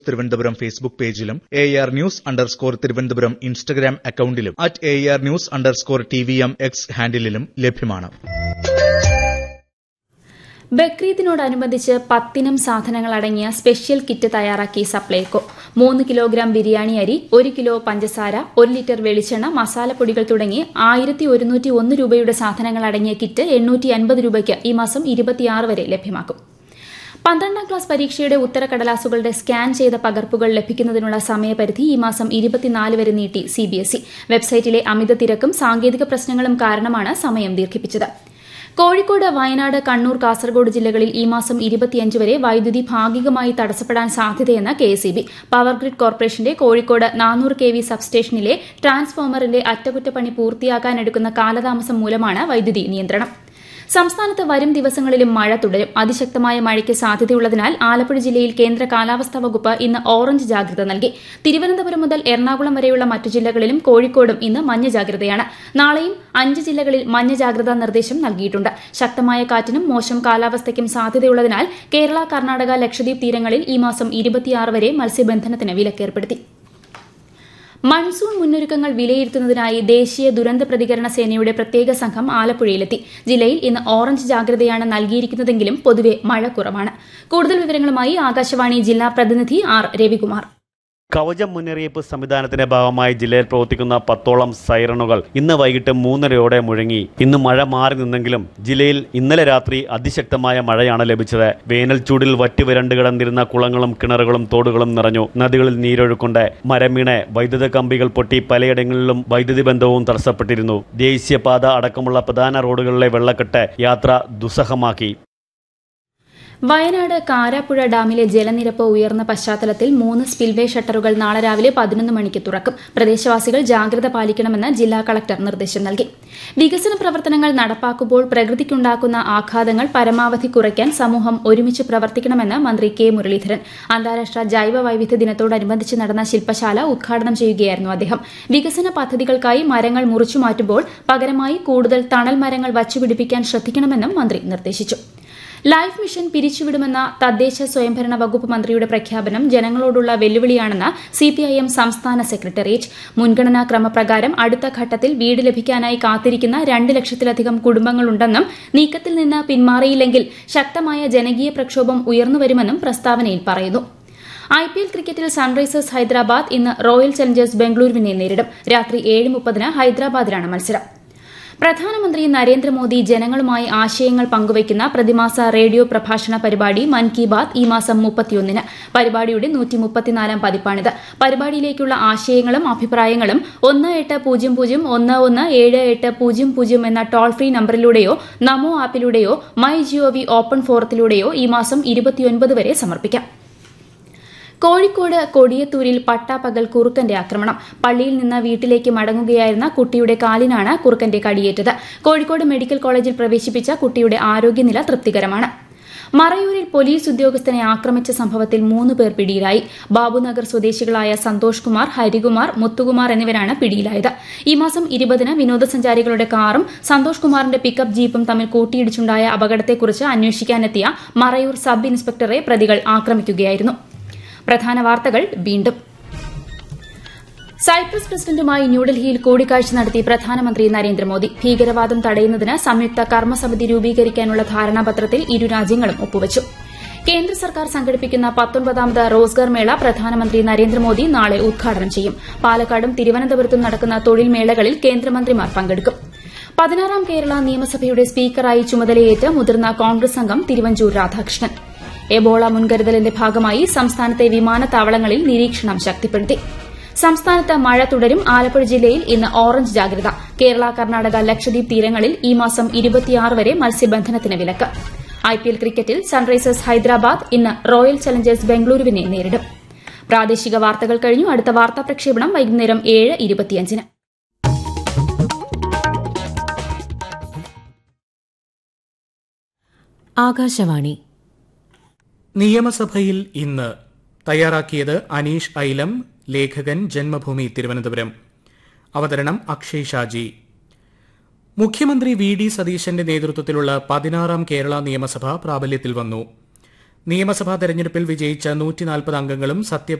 Thiruvananthapuram Facebook പേജിലും A R news underscore Thiruvananthapuram Instagram അക്കൌണ്ടിലും at A R news underscore T V M X ഹാൻഡിലും ലഭ്യമാണ് ബക്രീദിനോടനുബന്ധിച്ച് പത്തിനം സാധനങ്ങൾ അടങ്ങിയ സ്പെഷ്യൽ കിറ്റ് തയ്യാറാക്കി സപ്ലൈകോ മൂന്ന് കിലോഗ്രാം ബിരിയാണി അരി ഒരു കിലോ പഞ്ചസാര ഒരു ലിറ്റർ വെളിച്ചെണ്ണ മസാലപ്പൊടികൾ തുടങ്ങി ആയിരത്തി ഒരുന്നൂറ്റി ഒന്ന് രൂപയുടെ സാധനങ്ങൾ അടങ്ങിയ കിറ്റ് എണ്ണൂറ്റി അൻപത് രൂപയ്ക്ക് ഈ മാസം ഇരുപത്തിയാറ് വരെ ലഭ്യമാക്കും പന്ത്രണ്ടാം ക്ലാസ് പരീക്ഷയുടെ ഉത്തരക്കടലാസുകളുടെ സ്കാൻ ചെയ്ത പകർപ്പുകൾ ലഭിക്കുന്നതിനുള്ള സമയപരിധി ഈ മാസം ഇരുപത്തിനാല് വരെ നീട്ടി സിബിഎസ്ഇ വെബ്സൈറ്റിലെ അമിത തിരക്കും സാങ്കേതിക പ്രശ്നങ്ങളും കാരണമാണ് സമയം ദീർഘിപ്പിച്ചത് കോഴിക്കോട് വയനാട് കണ്ണൂർ കാസർഗോഡ് ജില്ലകളിൽ ഈ മാസം ഇരുപത്തിയഞ്ച് വരെ വൈദ്യുതി ഭാഗികമായി തടസ്സപ്പെടാൻ സാധ്യതയെന്ന് കെ എസ് പവർ ഗ്രിഡ് കോർപ്പറേഷന്റെ കോഴിക്കോട് നാനൂറ് കെ വി സബ്സ്റ്റേഷനിലെ ട്രാൻസ്ഫോമറിന്റെ അറ്റകുറ്റപ്പണി പൂർത്തിയാക്കാനെടുക്കുന്ന കാലതാമസം മൂലമാണ് വൈദ്യുതി നിയന്ത്രണം സംസ്ഥാനത്ത് വരും ദിവസങ്ങളിലും മഴ തുടരും അതിശക്തമായ മഴയ്ക്ക് സാധ്യതയുള്ളതിനാൽ ആലപ്പുഴ ജില്ലയിൽ കേന്ദ്ര കാലാവസ്ഥാ വകുപ്പ് ഇന്ന് ഓറഞ്ച് ജാഗ്രത നൽകി തിരുവനന്തപുരം മുതൽ എറണാകുളം വരെയുള്ള മറ്റു ജില്ലകളിലും കോഴിക്കോടും ഇന്ന് മഞ്ഞ ജാഗ്രതയാണ് നാളെയും അഞ്ച് ജില്ലകളിൽ മഞ്ഞ ജാഗ്രതാ നിർദ്ദേശം നൽകിയിട്ടുണ്ട് ശക്തമായ കാറ്റിനും മോശം കാലാവസ്ഥയ്ക്കും സാധ്യതയുള്ളതിനാൽ കേരള കർണാടക ലക്ഷദ്വീപ് തീരങ്ങളിൽ ഈ മാസം ഇരുപത്തിയാറ് വരെ മത്സ്യബന്ധനത്തിന് വിലക്കേർപ്പെടുത്തി മൺസൂൺ മുന്നൊരുക്കങ്ങൾ വിലയിരുത്തുന്നതിനായി ദേശീയ ദുരന്ത പ്രതികരണ സേനയുടെ പ്രത്യേക സംഘം ആലപ്പുഴയിലെത്തി ജില്ലയിൽ ഇന്ന് ഓറഞ്ച് ജാഗ്രതയാണ് നൽകിയിരിക്കുന്നതെങ്കിലും പൊതുവെ മഴ കുറവാണ് കൂടുതൽ വിവരങ്ങളുമായി ആകാശവാണി ജില്ലാ പ്രതിനിധി ആർ രവികുമാർ കവചം മുന്നറിയിപ്പ് സംവിധാനത്തിന്റെ ഭാഗമായി ജില്ലയിൽ പ്രവർത്തിക്കുന്ന പത്തോളം സൈറണുകൾ ഇന്ന് വൈകിട്ട് മൂന്നരയോടെ മുഴങ്ങി ഇന്ന് മഴ മാറി നിന്നെങ്കിലും ജില്ലയിൽ ഇന്നലെ രാത്രി അതിശക്തമായ മഴയാണ് ലഭിച്ചത് വേനൽ ചൂടിൽ വറ്റുവരണ്ട് കിടന്നിരുന്ന കുളങ്ങളും കിണറുകളും തോടുകളും നിറഞ്ഞു നദികളിൽ നീരൊഴുക്കുണ്ട് മരം വീണ് വൈദ്യുത കമ്പികൾ പൊട്ടി പലയിടങ്ങളിലും വൈദ്യുതി ബന്ധവും തടസ്സപ്പെട്ടിരുന്നു ദേശീയപാത അടക്കമുള്ള പ്രധാന റോഡുകളിലെ വെള്ളക്കെട്ട് യാത്ര ദുസ്സഹമാക്കി വയനാട് കാരാപ്പുഴ ഡാമിലെ ജലനിരപ്പ് ഉയർന്ന പശ്ചാത്തലത്തിൽ മൂന്ന് സ്പിൽവേ ഷട്ടറുകൾ നാളെ രാവിലെ പതിനൊന്ന് മണിക്ക് തുറക്കും പ്രദേശവാസികൾ ജാഗ്രത പാലിക്കണമെന്ന് ജില്ലാ കളക്ടർ നിർദ്ദേശം നൽകി വികസന പ്രവർത്തനങ്ങൾ നടപ്പാക്കുമ്പോൾ പ്രകൃതിക്കുണ്ടാക്കുന്ന ആഘാതങ്ങൾ പരമാവധി കുറയ്ക്കാൻ സമൂഹം ഒരുമിച്ച് പ്രവർത്തിക്കണമെന്ന് മന്ത്രി കെ മുരളീധരൻ അന്താരാഷ്ട്ര ജൈവ വൈവിധ്യ ദിനത്തോടനുബന്ധിച്ച് നടന്ന ശില്പശാല ഉദ്ഘാടനം ചെയ്യുകയായിരുന്നു അദ്ദേഹം വികസന പദ്ധതികൾക്കായി മരങ്ങൾ മുറിച്ചുമാറ്റുമ്പോൾ പകരമായി കൂടുതൽ തണൽ മരങ്ങൾ വച്ചുപിടിപ്പിക്കാൻ ശ്രദ്ധിക്കണമെന്നും മന്ത്രി നിർദ്ദേശിച്ചു ലൈഫ് മിഷൻ പിരിച്ചുവിടുമെന്ന തദ്ദേശ സ്വയംഭരണ വകുപ്പ് മന്ത്രിയുടെ പ്രഖ്യാപനം ജനങ്ങളോടുള്ള വെല്ലുവിളിയാണെന്ന് സിപിഐഎം സംസ്ഥാന സെക്രട്ടേറിയറ്റ് മുൻഗണനാ ക്രമപ്രകാരം അടുത്ത ഘട്ടത്തിൽ വീട് ലഭിക്കാനായി കാത്തിരിക്കുന്ന രണ്ട് ലക്ഷത്തിലധികം കുടുംബങ്ങളുണ്ടെന്നും നീക്കത്തിൽ നിന്ന് പിന്മാറിയില്ലെങ്കിൽ ശക്തമായ ജനകീയ പ്രക്ഷോഭം ഉയർന്നുവരുമെന്നും പ്രസ്താവനയിൽ പറയുന്നു ഐ പി എൽ ക്രിക്കറ്റിൽ സൺറൈസേഴ്സ് ഹൈദരാബാദ് ഇന്ന് റോയൽ ചലഞ്ചേഴ്സ് ബംഗളൂരുവിനെ നേരിടും രാത്രി ഏഴ് മുപ്പതിന് ഹൈദരാബാദിലാണ് മത്സരം പ്രധാനമന്ത്രി നരേന്ദ്രമോദി ജനങ്ങളുമായി ആശയങ്ങൾ പങ്കുവയ്ക്കുന്ന പ്രതിമാസ റേഡിയോ പ്രഭാഷണ പരിപാടി മൻ കി ബാത് ഈ മാസം മുപ്പത്തിയൊന്നിന് പരിപാടിയുടെ നൂറ്റി മുപ്പത്തിനാലാം പതിപ്പാണിത് പരിപാടിയിലേക്കുള്ള ആശയങ്ങളും അഭിപ്രായങ്ങളും ഒന്ന് എട്ട് പൂജ്യം പൂജ്യം ഒന്ന് ഒന്ന് ഏഴ് എട്ട് പൂജ്യം പൂജ്യം എന്ന ടോൾ ഫ്രീ നമ്പറിലൂടെയോ നമോ ആപ്പിലൂടെയോ മൈ ജിഒവി ഓപ്പൺ ഫോറത്തിലൂടെയോ ഈ മാസം ഇരുപത്തിയൊൻപത് വരെ സമർപ്പിക്കാം കോഴിക്കോട് കൊടിയത്തൂരിൽ പട്ടാപ്പകൽ കുറുക്കന്റെ ആക്രമണം പള്ളിയിൽ നിന്ന് വീട്ടിലേക്ക് മടങ്ങുകയായിരുന്ന കുട്ടിയുടെ കാലിനാണ് കുറുക്കന്റെ കടിയേറ്റത് കോഴിക്കോട് മെഡിക്കൽ കോളേജിൽ പ്രവേശിപ്പിച്ച കുട്ടിയുടെ ആരോഗ്യനില തൃപ്തികരമാണ് മറയൂരിൽ പോലീസ് ഉദ്യോഗസ്ഥനെ ആക്രമിച്ച സംഭവത്തിൽ മൂന്ന് പേർ പിടിയിലായി ബാബുനഗർ സ്വദേശികളായ സന്തോഷ് കുമാർ ഹരികുമാർ മുത്തുകുമാർ എന്നിവരാണ് പിടിയിലായത് ഈ മാസം ഇരുപതിന് വിനോദസഞ്ചാരികളുടെ കാറും സന്തോഷ് കുമാറിന്റെ പിക്കപ്പ് ജീപ്പും തമ്മിൽ കൂട്ടിയിടിച്ചുണ്ടായ അപകടത്തെക്കുറിച്ച് അന്വേഷിക്കാനെത്തിയ മറയൂർ സബ് ഇൻസ്പെക്ടറെ പ്രതികൾ ആക്രമിക്കുകയായിരുന്നു പ്രധാന വാർത്തകൾ വീണ്ടും സൈപ്രസ് പ്രസിഡന്റുമായി ന്യൂഡൽഹിയിൽ കൂടിക്കാഴ്ച നടത്തി പ്രധാനമന്ത്രി നരേന്ദ്രമോദി ഭീകരവാദം തടയുന്നതിന് സംയുക്ത കർമ്മസമിതി രൂപീകരിക്കാനുള്ള ധാരണാപത്രത്തിൽ ഇരു രാജ്യങ്ങളും ഒപ്പുവച്ചു കേന്ദ്ര സർക്കാർ സംഘടിപ്പിക്കുന്ന പത്തൊൻപതാമത് റോസ്ഗാർ മേള പ്രധാനമന്ത്രി നരേന്ദ്രമോദി നാളെ ഉദ്ഘാടനം ചെയ്യും പാലക്കാടും തിരുവനന്തപുരത്തും നടക്കുന്ന തൊഴിൽ മേളകളിൽ കേന്ദ്രമന്ത്രിമാർ പങ്കെടുക്കും പതിനാറാം കേരള നിയമസഭയുടെ സ്പീക്കറായി ചുമതലയേറ്റ് മുതിർന്ന കോൺഗ്രസ് അംഗം തിരുവഞ്ചൂർ രാധാകൃഷ്ണൻ എബോള മുൻകരുതലിന്റെ ഭാഗമായി സംസ്ഥാനത്തെ വിമാനത്താവളങ്ങളിൽ നിരീക്ഷണം ശക്തിപ്പെടുത്തി സംസ്ഥാനത്ത് മഴ തുടരും ആലപ്പുഴ ജില്ലയിൽ ഇന്ന് ഓറഞ്ച് ജാഗ്രത കേരള കർണാടക ലക്ഷദ്വീപ് തീരങ്ങളിൽ ഈ മാസം ഇരുപത്തിയാറ് വരെ മത്സ്യബന്ധനത്തിന് വിലക്ക് ഐപിഎൽ ക്രിക്കറ്റിൽ സൺറൈസേഴ്സ് ഹൈദരാബാദ് ഇന്ന് റോയൽ ചലഞ്ചേഴ്സ് ബംഗളൂരുവിനെ നേരിടും പ്രാദേശിക വാർത്തകൾ കഴിഞ്ഞു അടുത്ത വാർത്താ പ്രക്ഷേപണം വൈകുന്നേരം ഏഴ് ഇരുപത്തിയഞ്ചിന് ആകാശവാണി നിയമസഭയിൽ ഇന്ന് തയ്യാറാക്കിയത് അനീഷ് ഐലം ലേഖകൻ ജന്മഭൂമി തിരുവനന്തപുരം അവതരണം അക്ഷയ് ഷാജി മുഖ്യമന്ത്രി വി ഡി സതീശന്റെ നേതൃത്വത്തിലുള്ള പതിനാറാം കേരള നിയമസഭ പ്രാബല്യത്തിൽ വന്നു നിയമസഭാ തെരഞ്ഞെടുപ്പിൽ വിജയിച്ച നൂറ്റിനാൽപ്പത് അംഗങ്ങളും സത്യ